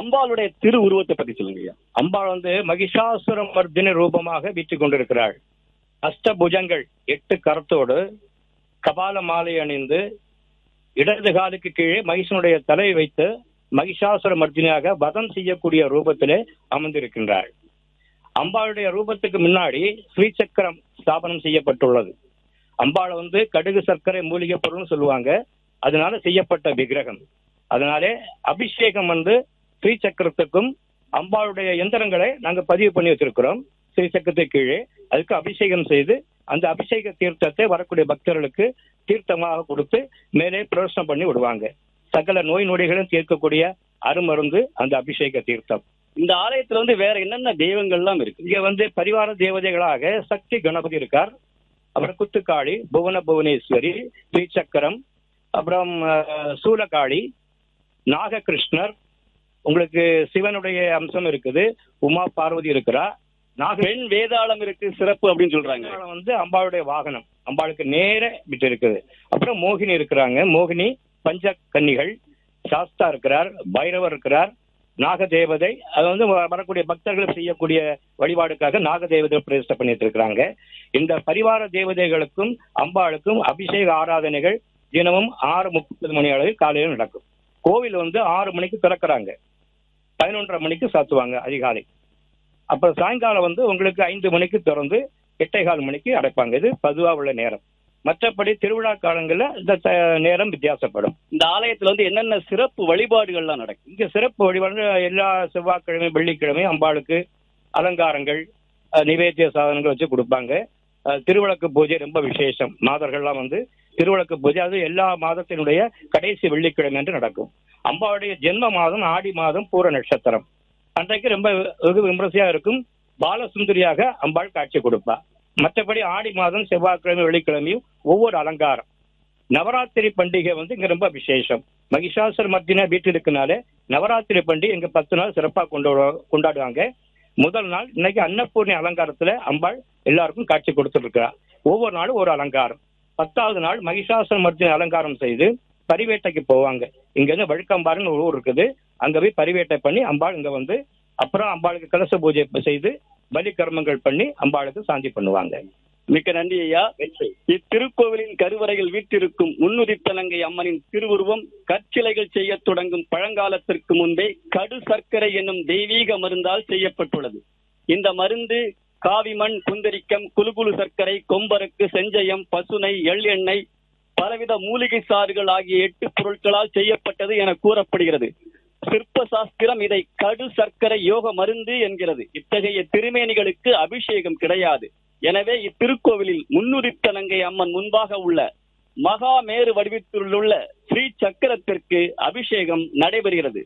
அம்பாளுடைய திரு உருவத்தை பத்தி சொல்லுங்க ஐயா அம்பாள் வந்து மகிஷாசுர மர்தினி ரூபமாக வீற்றிக் கொண்டிருக்கிறாள் அஷ்டபுஜங்கள் எட்டு கரத்தோடு கபால மாலை அணிந்து இடது காலுக்கு கீழே மகிஷனுடைய தலை வைத்து மகிஷாசுர மர்தினியாக வதம் செய்யக்கூடிய ரூபத்திலே அமர்ந்திருக்கின்றாள் அம்பாளுடைய ரூபத்துக்கு முன்னாடி ஸ்ரீசக்கரம் ஸ்தாபனம் செய்யப்பட்டுள்ளது அம்பாள் வந்து கடுகு சர்க்கரை மூலிகை பொருள்னு சொல்லுவாங்க அதனால செய்யப்பட்ட விக்கிரகம் அதனாலே அபிஷேகம் வந்து ஸ்ரீசக்கரத்துக்கும் அம்பாளுடைய எந்திரங்களை நாங்க பதிவு பண்ணி வச்சிருக்கிறோம் ஸ்ரீசக்கரத்துக்கு கீழே அதுக்கு அபிஷேகம் செய்து அந்த அபிஷேக தீர்த்தத்தை வரக்கூடிய பக்தர்களுக்கு தீர்த்தமாக கொடுத்து மேலே பிரவேசனம் பண்ணி விடுவாங்க சகல நோய் நொடிகளும் தீர்க்கக்கூடிய அருமருந்து அந்த அபிஷேக தீர்த்தம் இந்த ஆலயத்துல வந்து வேற என்னென்ன தெய்வங்கள்லாம் இருக்கு இங்க வந்து பரிவார தேவதைகளாக சக்தி கணபதி இருக்கார் அப்புறம் குத்துக்காளி புவன புவனேஸ்வரி ஸ்ரீசக்கரம் அப்புறம் அஹ், சூலகாளி நாககிருஷ்ணர் உங்களுக்கு சிவனுடைய அம்சம் இருக்குது உமா பார்வதி இருக்கிறா நாக பெண் வேதாளம் இருக்கு சிறப்பு அப்படின்னு சொல்றாங்க வேதாளம் வந்து அம்பாளுடைய வாகனம் அம்பாளுக்கு நேர விட்டு இருக்குது அப்புறம் மோகினி இருக்கிறாங்க மோகினி பஞ்ச கன்னிகள் சாஸ்தா இருக்கிறார் பைரவர் இருக்கிறார் நாகதேவதை அது வந்து வ- வரக்கூடிய பக்தர்கள் செய்யக்கூடிய வழிபாடுக்காக நாகதேவதை பிரதிஷ்டை பண்ணிட்டு இருக்கிறாங்க இந்த பரிவார தேவதைகளுக்கும் அம்பாளுக்கும் அபிஷேக ஆராதனைகள் தினமும் ஆறு முப்பது மணி அளவில் காலையில் நடக்கும் கோவில் வந்து ஆறு மணிக்கு திறக்கிறாங்க பதினொன்றரை மணிக்கு சாத்துவாங்க அதிகாலை அப்புறம் சாயங்காலம் வந்து உங்களுக்கு ஐந்து மணிக்கு திறந்து எட்டே கால் மணிக்கு அடைப்பாங்க இது பொதுவா உள்ள நேரம் மற்றபடி திருவிழா காலங்களில் இந்த த- நேரம் வித்தியாசப்படும் இந்த ஆலயத்துல வந்து என்னென்ன சிறப்பு வழிபாடுகள்லாம் நடக்கும் இங்க சிறப்பு வழிபாடு எல்லா செவ்வாய்க்கிழமை வெள்ளிக்கிழமை அம்பாளுக்கு அலங்காரங்கள் அஹ், நிவேத்திய சாதனங்கள் வச்சு கொடுப்பாங்க அஹ், திருவிளக்கு பூஜை ரொம்ப விசேஷம் மாதர்கள்லாம் வந்து திருவிளக்கு பூஜை அது எல்லா மாதத்தினுடைய கடைசி வெள்ளிக்கிழமை என்று நடக்கும் அம்பாளுடைய ஜென்ம மாதம் ஆடி மாதம் பூர நட்சத்திரம் அன்றைக்கு ரொம்ப வெகு விமரிசையா இருக்கும் பாலசுந்தரியாக அம்பாள் காட்சி கொடுப்பா மற்றபடி ஆடி மாதம் செவ்வாய்க்கிழமை வெள்ளிக்கிழமையும் ஒவ்வொரு அலங்காரம் நவராத்திரி பண்டிகை வந்து இங்க ரொம்ப விசேஷம் மகிஷாசுர மர்த்தினா வீட்டு இருக்கனால நவராத்திரி பண்டிகை இங்க பத்து நாள் சிறப்பா கொண்டாடு கொண்டாடுவாங்க முதல் நாள் இன்னைக்கு அன்னபூர்ணி அலங்காரத்துல அம்பாள் எல்லாருக்கும் காட்சி கொடுத்துருக்கா ஒவ்வொரு நாளும் ஒரு அலங்காரம் பத்தாவது நாள் மகிஷாசுர மர்த்தினி அலங்காரம் செய்து பரிவேட்டைக்கு போவாங்க இங்க இருந்து வழுக்கம்பாருன்னு ஒரு ஊர் இருக்குது அங்க போய் பரிவேட்டை பண்ணி அம்பாள் இங்க வந்து அப்புறம் அம்பாளுக்கு கலச பூஜை செய்து பலி கர்மங்கள் பண்ணி அம்பாளுக்கு சாந்தி பண்ணுவாங்க மிக்க நன்றி ஐயா இத்திருக்கோவிலின் கருவறையில் வீற்றிருக்கும் முன்னுதித்தலங்கை அம்மனின் திருவுருவம் கற்சிலைகள் செய்யத் தொடங்கும் பழங்காலத்திற்கு முன்பே கடு சர்க்கரை என்னும் தெய்வீக மருந்தால் செய்யப்பட்டுள்ளது இந்த மருந்து காவிமண் குந்தரிக்கம் குலுகுலு சர்க்கரை கொம்பருக்கு செஞ்சயம் பசுனை எள் எண்ணெய் பலவித மூலிகை சாறுகள் ஆகிய எட்டு பொருட்களால் செய்யப்பட்டது என கூறப்படுகிறது சிற்ப சாஸ்திரம் இதை கடு சர்க்கரை யோக மருந்து என்கிறது இத்தகைய திருமேனிகளுக்கு அபிஷேகம் கிடையாது எனவே இத்திருக்கோவிலில் முன்னுரித்தலங்கை அம்மன் முன்பாக உள்ள மகா மேரு வடிவத்திலுள்ள ஸ்ரீ சக்கரத்திற்கு அபிஷேகம் நடைபெறுகிறது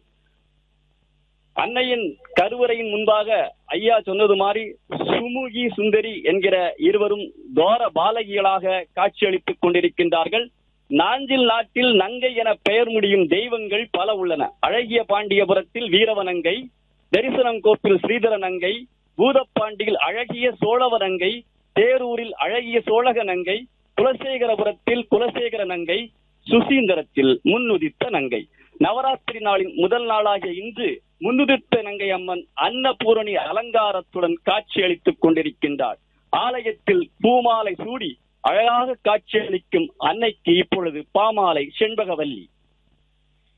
அன்னையின் கருவறையின் முன்பாக ஐயா சொன்னது மாதிரி சுமுகி சுந்தரி என்கிற இருவரும் துவார பாலகிகளாக காட்சியளித்துக் கொண்டிருக்கின்றார்கள் நாஞ்சில் நாட்டில் நங்கை என பெயர் முடியும் தெய்வங்கள் பல உள்ளன அழகிய பாண்டியபுரத்தில் வீரவனங்கை தரிசனங்கோப்பில் ஸ்ரீதர நங்கை பூதப்பாண்டியில் அழகிய சோழவ நங்கை தேரூரில் அழகிய சோழக நங்கை குலசேகரபுரத்தில் குலசேகர நங்கை சுசீந்திரத்தில் முன்னுதித்த நங்கை நவராத்திரி நாளின் முதல் நாளாகிய இன்று முன்னுதித்த நங்கை அம்மன் அன்னபூரணி அலங்காரத்துடன் காட்சியளித்துக் கொண்டிருக்கின்றார் ஆலயத்தில் பூமாலை சூடி அழகாக காட்சியளிக்கும் அன்னைக்கு இப்பொழுது பாமாலை செண்பகவல்லி